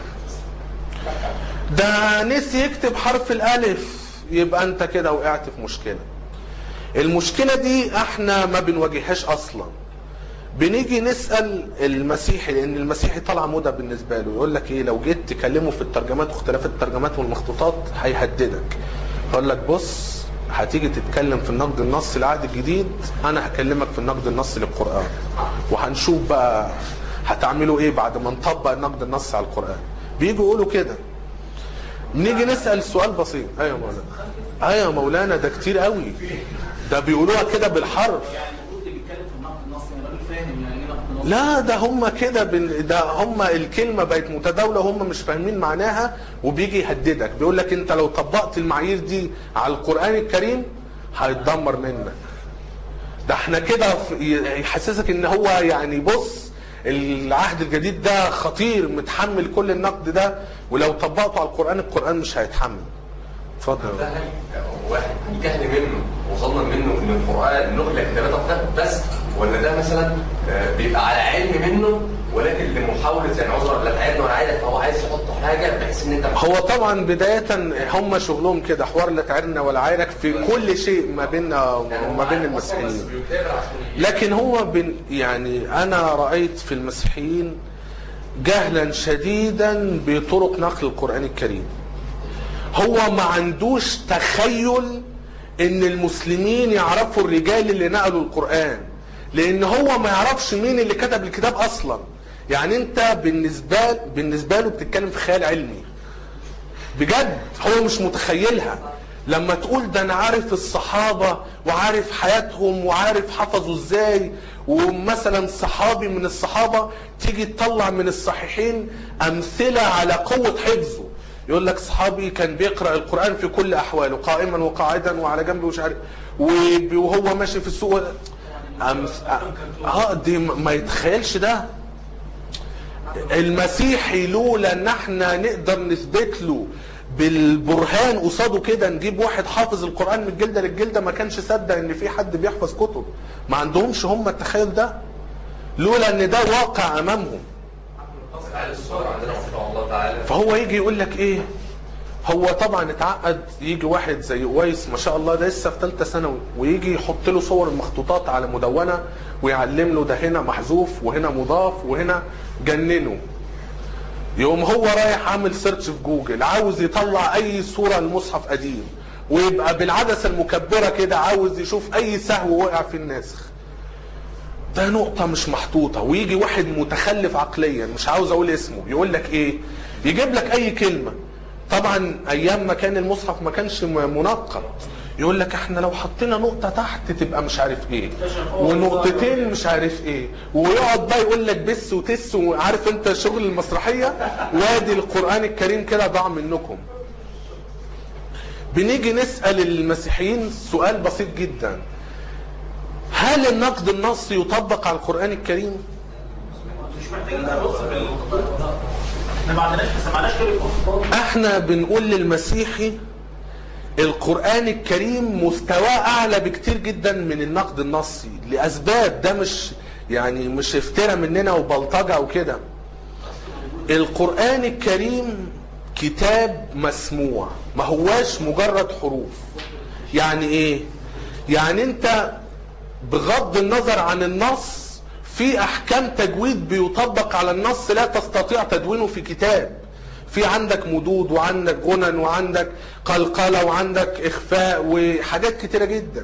ده نسي يكتب حرف الألف يبقى أنت كده وقعت في مشكلة المشكلة دي احنا ما بنواجههاش أصلا بنيجي نسأل المسيحي لأن المسيحي طالع موضة بالنسبة له يقول لك إيه لو جيت تكلمه في الترجمات واختلاف الترجمات والمخطوطات هيهددك يقول لك بص هتيجي تتكلم في النقد النصي العهد الجديد انا هكلمك في النقد النصي للقران وهنشوف بقى هتعملوا ايه بعد ما نطبق النقد النصي على القران بيجوا يقولوا كده نيجي نسال سؤال بسيط ايوه يا مولانا ايوه يا مولانا ده كتير قوي ده بيقولوها كده بالحرف يعني المفروض اللي بيتكلم في النقد النصي يعني راجل فاهم يعني ايه نقد نصي لا ده هم كده بن... ده هم الكلمه بقت متداوله هم مش فاهمين معناها وبيجي يهددك بيقول لك انت لو طبقت المعايير دي على القران الكريم هيتدمر منك ده احنا كده في- يحسسك ان هو يعني بص العهد الجديد ده خطير متحمل كل النقد ده ولو طبقته على القران القران مش هيتحمل اتفضل ده هل واحد جهل منه وظن منه ان القران نقل كتابات اكتر بس ولا ده مثلا آه، بيبقى على علم منه ولكن لمحاوله يعني عذرا لا تعبني ولا عايزك فهو عايز يحط حاجه بحيث ان انت هو طبعا بداية هم شغلهم كده حوار لا تعرنا ولا عارك في كل شيء ما بيننا وما بين المسيحيين لكن هو بن يعني انا رايت في المسيحيين جهلا شديدا بطرق نقل القران الكريم هو ما عندوش تخيل ان المسلمين يعرفوا الرجال اللي نقلوا القران لان هو ما يعرفش مين اللي كتب الكتاب اصلا يعني انت بالنسبه بالنسبه له بتتكلم في خيال علمي بجد هو مش متخيلها لما تقول ده انا عارف الصحابه وعارف حياتهم وعارف حفظوا ازاي ومثلا صحابي من الصحابه تيجي تطلع من الصحيحين امثله على قوه حفظه يقول لك صحابي كان بيقرا القران في كل احواله قائما وقاعدا وعلى جنب ومش عارف وب- وهو ماشي في السوق أمس... اه دي ما يتخيلش ده المسيحي لولا ان احنا نقدر نثبت له بالبرهان قصاده كده نجيب واحد حافظ القران من الجلده للجلده ما كانش صدق ان في حد بيحفظ كتب ما عندهمش هم التخيل ده لولا ان ده واقع امامهم على الصور عندنا ما شاء الله تعالى فهو يجي يقول لك ايه هو طبعا اتعقد يجي واحد زي ويس ما شاء الله ده لسه في ثالثه ثانوي ويجي يحط له صور المخطوطات على مدونه ويعلم له ده هنا محذوف وهنا مضاف وهنا جننه يقوم هو رايح عامل سيرش في جوجل عاوز يطلع اي صوره لمصحف قديم ويبقى بالعدسه المكبره كده عاوز يشوف اي سهو وقع في الناسخ ده نقطة مش محطوطة ويجي واحد متخلف عقليا مش عاوز اقول اسمه يقول لك ايه يجيب لك اي كلمة طبعا ايام ما كان المصحف ما كانش م- منقط يقول لك احنا لو حطينا نقطة تحت تبقى مش عارف ايه ونقطتين مش عارف ايه ويقعد بقى يقول لك بس وتس وعارف انت شغل المسرحية وادي القرآن الكريم كده ضاع منكم بنيجي نسال المسيحيين سؤال بسيط جدا هل النقد النصي يطبق على القران الكريم مش محتاجين نبص في ال- احنا ما عندناش ما سمعناش غير الاخبار احنا بنقول للمسيحي القرآن الكريم مستواه أعلى بكتير جدا من النقد النصي لأسباب ده مش يعني مش افترى مننا وبلطجة وكده القرآن الكريم كتاب مسموع ما هواش مجرد حروف يعني ايه يعني انت بغض النظر عن النص في احكام تجويد بيطبق على النص لا تستطيع تدوينه في كتاب في عندك مدود وعندك غنن وعندك قلقلة وعندك اخفاء وحاجات كتيرة جدا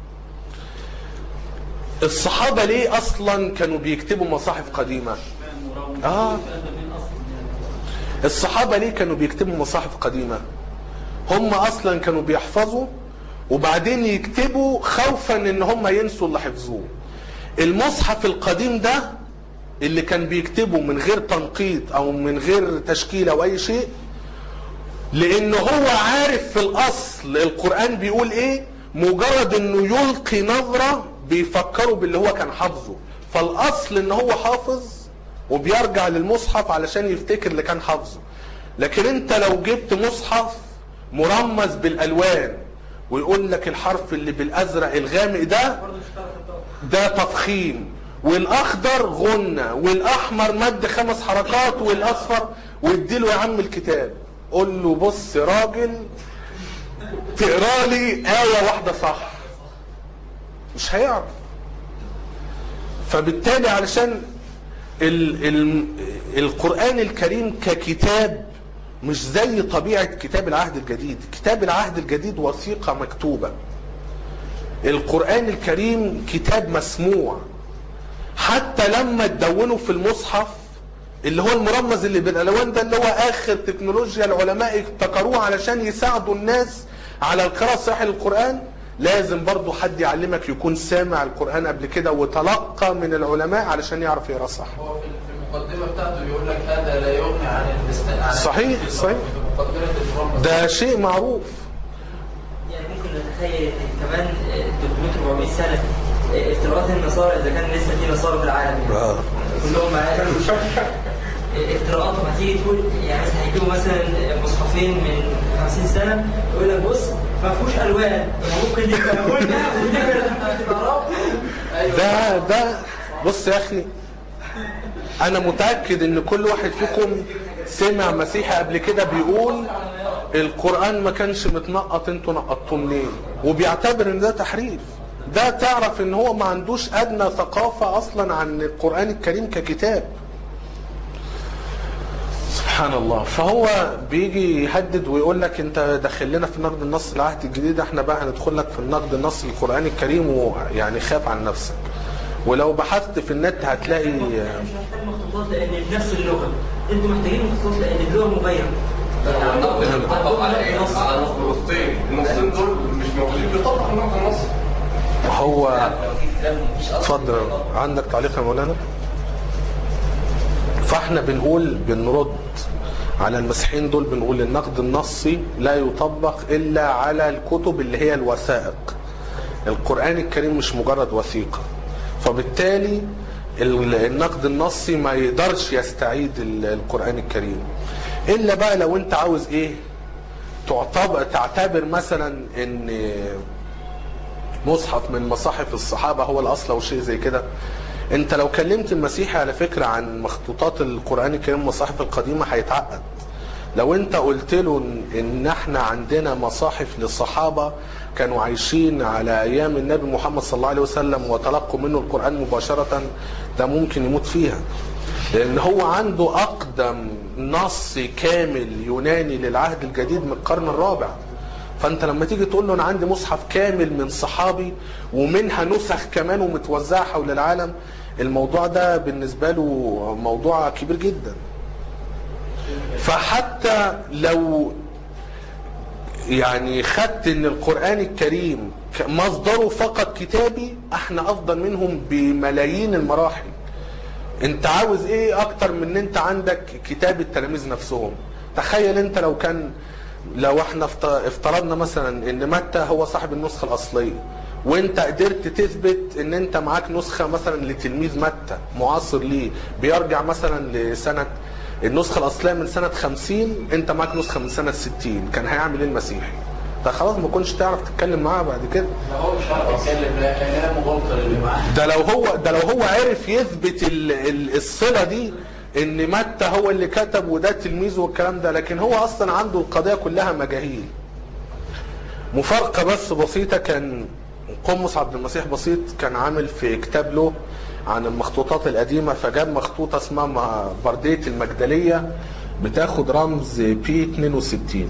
الصحابة ليه اصلا كانوا بيكتبوا مصاحف قديمة اه الصحابة ليه كانوا بيكتبوا مصاحف قديمة هم اصلا كانوا بيحفظوا وبعدين يكتبوا خوفا ان هم ينسوا اللي حفظوه المصحف القديم ده اللي كان بيكتبه من غير تنقيط او من غير تشكيل او اي شيء لان هو عارف في الاصل القرآن بيقول ايه مجرد انه يلقي نظرة بيفكروا باللي هو كان حافظه فالاصل ان هو حافظ وبيرجع للمصحف علشان يفتكر اللي كان حافظه لكن انت لو جبت مصحف مرمز بالالوان ويقول لك الحرف اللي بالازرق الغامق ده ده تفخيم والاخضر غنى والاحمر مد خمس حركات والاصفر واديله يا عم الكتاب قول له بص يا راجل تقرا لي ايه واحده صح مش هيعرف فبالتالي علشان ال ال القرآن الكريم ككتاب مش زي طبيعة كتاب العهد الجديد كتاب العهد الجديد وثيقة مكتوبة القرآن الكريم كتاب مسموع حتى لما تدونوا في المصحف اللي هو المرمز اللي بالالوان ده اللي هو اخر تكنولوجيا العلماء ابتكروه علشان يساعدوا الناس على القراءه الصحيحه للقران لازم برضو حد يعلمك يكون سامع القران قبل كده وتلقى من العلماء علشان يعرف يقرا صح هو في في المقدمه بتاعته بيقول لك هذا لا يغني عن الاست- عن صحيح، صحيح. في مقدمه المرمز ده شيء معروف يعني ممكن نتخيل كمان 300 400 سنه آه، افتراءات النصارى اذا كان لسه في نصارى في العالم يعني. آه. كلهم معايا افتراءاتهم هتيجي تقول يعني مثلا هيجيبوا مثلا مصحفين من 50 سنه يقول لك بص ما فيهوش الوان ممكن يبقى قلنا هتبقى رب ده ده بص يا اخي انا متاكد ان كل واحد فيكم سمع مسيحي قبل كده بيقول القران ما كانش متنقط انتوا نقطتوه منين وبيعتبر ان ده تحريف ده تعرف ان هو ما عندوش ادنى ثقافه اصلا عن القران الكريم ككتاب سبحان الله فهو بيجي يهدد ويقول لك انت داخل لنا في نقد النص العهد الجديد احنا بقى هندخل لك في النقد النص القراني الكريم ويعني خاف عن نفسك ولو بحثت في النت هتلاقي مش محتاج مخطوطات لان بنفس اللغه انتوا محتاجين مخطوطات لان اللغه مغيره هو النقد اللي بيطبق على ايه؟ على النصين النصين دول مش موجودين بيطبق النقد النصي هو لو في كلام مش اصلا اتفضل عندك تعليق يا مولانا فاحنا بنقول بنرد على المسيحيين دول بنقول النقد النصي لا يطبق الا على الكتب اللي هي الوثائق القرآن الكريم مش مجرد وثيقة فبالتالي ال- النقد النصي ما يقدرش يستعيد ال- القرآن الكريم الا بقى لو انت عاوز ايه تعتبر تعتبر مثلا ان مصحف من مصاحف الصحابة هو الأصل أو شيء زي كده أنت لو كلمت المسيحي على فكرة عن مخطوطات القرآن الكريم المصاحف القديمة هيتعقد لو أنت قلت له إن- إن إحنا عندنا مصاحف للصحابة كانوا عايشين على أيام النبي محمد صلى الله عليه وسلم وتلقوا منه القرآن مباشرة ده ممكن يموت فيها لأن هو عنده أقدم نص كامل يوناني للعهد الجديد من القرن الرابع فانت لما تيجي تقول له انا عندي مصحف كامل من صحابي ومنها نسخ كمان ومتوزعه حول العالم الموضوع ده بالنسبه له موضوع كبير جدا فحتى لو يعني خدت ان القران الكريم ك- مصدره فقط كتابي احنا افضل منهم بملايين المراحل انت عاوز ايه اكتر من ان انت عندك كتاب التلاميذ نفسهم تخيل انت لو كان لو احنا افت- افترضنا مثلا ان متى هو صاحب النسخه الاصليه وانت قدرت تثبت ان انت معاك نسخه مثلا لتلميذ متى معاصر ليه بيرجع مثلا لسنه النسخه الاصليه من سنه 50 انت معاك نسخه من سنه 60 كان هيعمل ايه المسيحي؟ ده خلاص ما كنتش تعرف تتكلم معاه بعد كده لو هو مش عارف يتكلم لا لا مغالطه اللي معاه ده لو هو ده لو هو عرف يثبت ال ال الصله دي ان متى هو اللي كتب وده تلميذه والكلام ده لكن هو اصلا عنده القضيه كلها مجاهيل مفارقه بس بسيطه كان قمص عبد المسيح بسيط كان عامل في كتاب له عن المخطوطات القديمه فجاب مخطوطه اسمها م- برديه المجدليه بتاخد رمز بي 62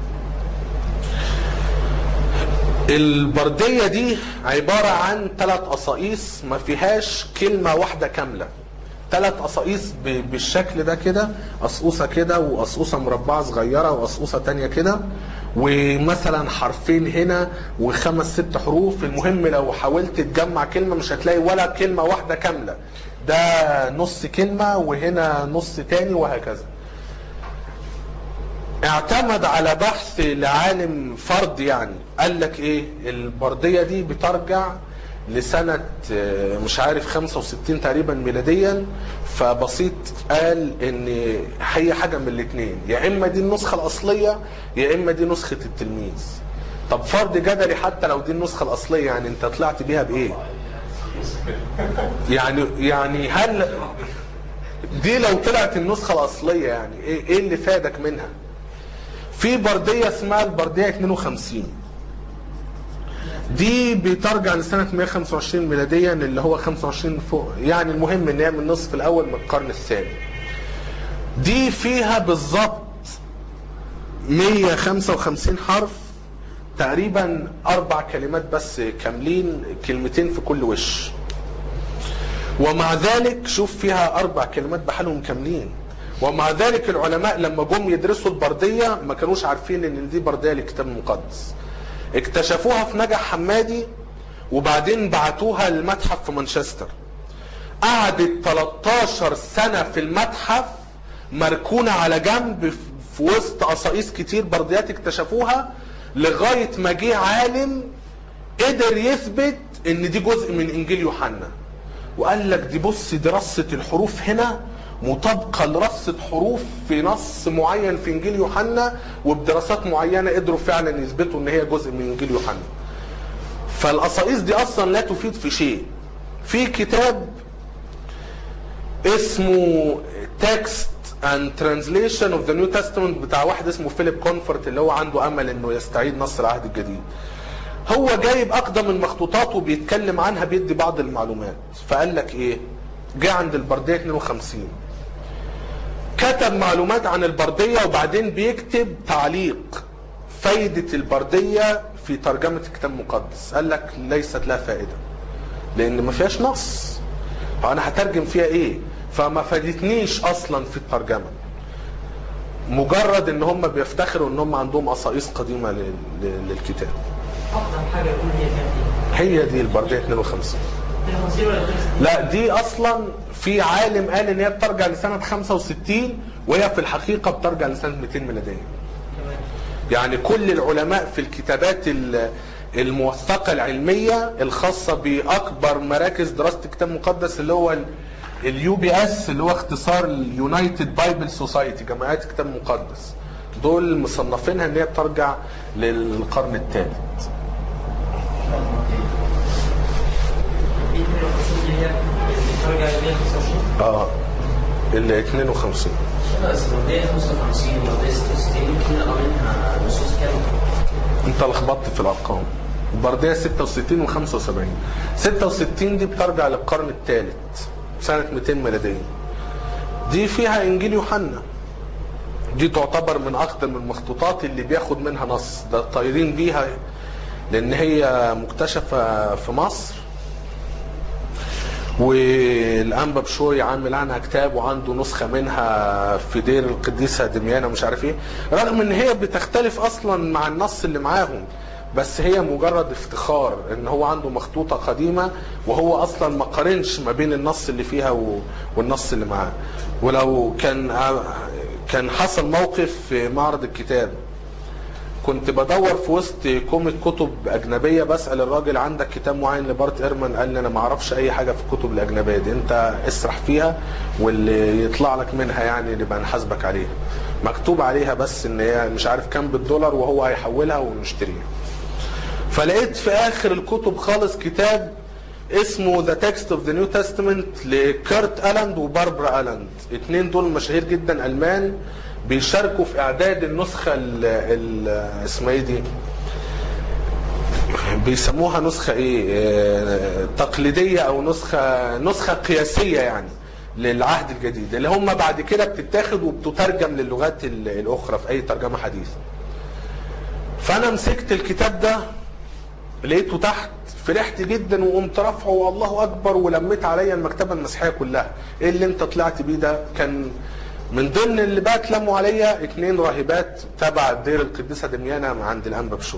البردية دي عبارة عن ثلاث قصاقيس ما فيهاش كلمة واحدة كاملة ثلاث قصاقيس ب- بالشكل ده كده قصقوصة كده وقصقوصة مربعة صغيرة وقصقوصة تانية كده ومثلا حرفين هنا وخمس ست حروف المهم لو حاولت تجمع كلمة مش هتلاقي ولا كلمة واحدة كاملة ده نص كلمة وهنا نص تاني وهكذا اعتمد على بحث لعالم فرد يعني قال لك ايه البرديه دي بترجع لسنة آه، مش عارف 65 تقريبا ميلاديا فبسيط قال ان هي حاجة من الاثنين يا اما دي النسخة الاصلية يا اما دي نسخة التلميذ طب فرض جدلي حتى لو دي النسخة الاصلية يعني انت طلعت بيها بايه يعني يعني هل دي لو طلعت النسخة الاصلية يعني ايه ايه اللي فادك منها في بردية اسمها البردية 52 دي بترجع لسنة 125 ميلاديا اللي هو 25 فوق يعني المهم ان هي من النصف الاول من القرن الثاني دي فيها بالظبط 155 حرف تقريبا اربع كلمات بس كاملين كلمتين في كل وش ومع ذلك شوف فيها اربع كلمات بحالهم كاملين ومع ذلك العلماء لما جم يدرسوا البرديه ما كانوش عارفين ان دي برديه للكتاب المقدس اكتشفوها في نجع حمادي وبعدين بعتوها للمتحف في مانشستر قعدت 13 سنه في المتحف مركونه على جنب في- في وسط قصاقيس كتير برديات اكتشفوها لغايه ما جه عالم قدر يثبت ان دي جزء من انجيل يوحنا وقال لك دي بص دي رصة الحروف هنا مطابقة لرصة حروف في نص معين في انجيل يوحنا وبدراسات معينة قدروا فعلا يثبتوا ان هي جزء من انجيل يوحنا فالقصائص دي اصلا لا تفيد في شيء في كتاب اسمه تكست and translation of the New Testament بتاع واحد اسمه فيليب كونفورت اللي هو عنده امل انه يستعيد نص العهد الجديد هو جايب اقدم المخطوطات وبيتكلم عنها بيدي بعض المعلومات فقال لك ايه جه عند البرديه 52 كتب معلومات عن البرديه وبعدين بيكتب تعليق فايده البرديه في ترجمه الكتاب المقدس قال لك ليست لها فائده لان ما فيهاش نص فانا هترجم فيها ايه فما فادتنيش اصلا في الترجمه مجرد ان هم بيفتخروا ان هم عندهم قصائص قديمه لل- لل- للكتاب اقدم حاجه يقول هي كانت ايه؟ هي دي البرديه 52 52 ولا 52 لا دي اصلا في عالم قال ان هي بترجع لسنه 65 وهي في الحقيقه بترجع لسنه 200 ميلاديه تمام يعني كل العلماء في الكتابات ال- الموثقه العلميه الخاصه باكبر مراكز دراسه الكتاب المقدس اللي هو اليو بي اس اللي هو اختصار اليونايتد بايبل سوسايتي جمعيات الكتاب المقدس دول مصنفينها ان هي بترجع للقرن الثالث في 52 اللي هي بترجع ل 125 اه ال 52 بس الوردية 55 والوردية 66 يمكن نقرا منها نصوص كاملة انت لخبطت في الارقام البرديه 66 و75 66 دي بترجع للقرن الثالث سنه 200 ميلاديه دي فيها انجيل يوحنا دي تعتبر من اقدم المخطوطات اللي بياخد منها نص ده طايرين بيها لان هي مكتشفه في مصر والانبا بشوي عامل عنها كتاب وعنده نسخه منها في دير القديسه دميانه مش عارف ايه رغم ان هي بتختلف اصلا مع النص اللي معاهم بس هي مجرد افتخار ان هو عنده مخطوطه قديمه وهو اصلا ما قارنش ما بين النص اللي فيها و- والنص اللي معاه ولو كان كان حصل موقف في معرض الكتاب كنت بدور في وسط كومة كتب أجنبية بسأل الراجل عندك كتاب معين لبارت إيرمان قال لي أنا ما أعرفش أي حاجة في الكتب الأجنبية دي أنت اسرح فيها واللي يطلع لك منها يعني نبقى نحاسبك عليها مكتوب عليها بس إن هي مش عارف كام بالدولار وهو هيحولها ونشتريها فلقيت في آخر الكتب خالص كتاب اسمه ذا تكست اوف ذا نيو تestament لكيرت الاند وباربرا الاند اتنين دول مشاهير جدا المان بيشاركوا في اعداد النسخه ال ال اسمها ايه دي بيسموها نسخه ايه آه، تقليديه او نسخه نسخه قياسيه يعني للعهد الجديد اللي هم بعد كده بتتاخد وبتترجم للغات ال- الاخرى في اي ترجمه حديثه فانا مسكت الكتاب ده لقيته تحت فرحت جدا وقمت رافعه والله اكبر ولميت عليا المكتبه المسيحيه كلها ايه اللي انت طلعت بيه ده كان من ضمن اللي بقى اتلموا عليا اتنين راهبات تبع دير القديسه دميانه عند الانبا بشوي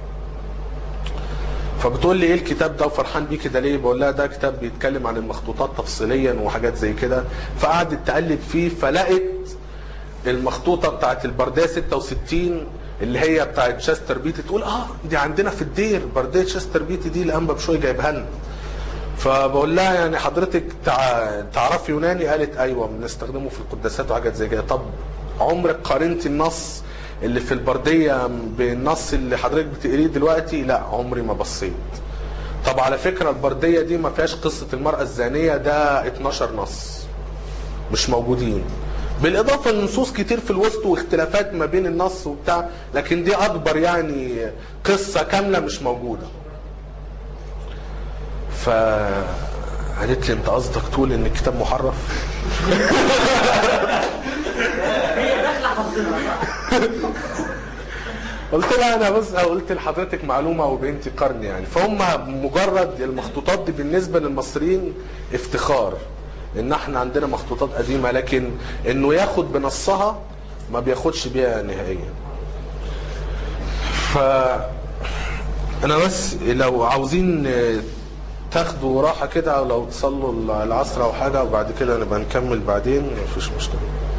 فبتقول لي ايه الكتاب ده وفرحان بيه كده ليه بقول لها ده كتاب بيتكلم عن المخطوطات تفصيليا وحاجات زي كده فقعدت تقلب فيه فلقت المخطوطه بتاعت البرديه 66 اللي هي بتاعت شاستر بيتي تقول اه دي عندنا في الدير برديه شاستر بيتي دي الانبا بشوي جايبها لنا فبقول لها يعني حضرتك تع... تعرفي يوناني قالت ايوه بنستخدمه في القداسات وحاجات زي كده طب عمرك قارنتي النص اللي في البرديه بالنص اللي حضرتك بتقريه دلوقتي لا عمري ما بصيت طب على فكره البرديه دي ما فيهاش قصه المراه الزانيه ده 12 نص مش موجودين بالاضافه لنصوص كتير في الوسط واختلافات ما بين النص وبتاع لكن دي اكبر يعني قصه كامله مش موجوده ف قالت لي انت قصدك تقول ان الكتاب محرف هي داخله حافظينها صح؟ قلت لها انا بس قلت لحضرتك معلومه وبنتي قرن يعني فهم مجرد المخطوطات دي بالنسبه للمصريين افتخار ان احنا عندنا مخطوطات قديمه لكن انه ياخد بنصها ما بياخدش بيها نهائيا ف انا بس لو عاوزين تاخدوا راحه كده او لو تصلوا العصر او حاجه وبعد كده نبقى نكمل بعدين مفيش مشكله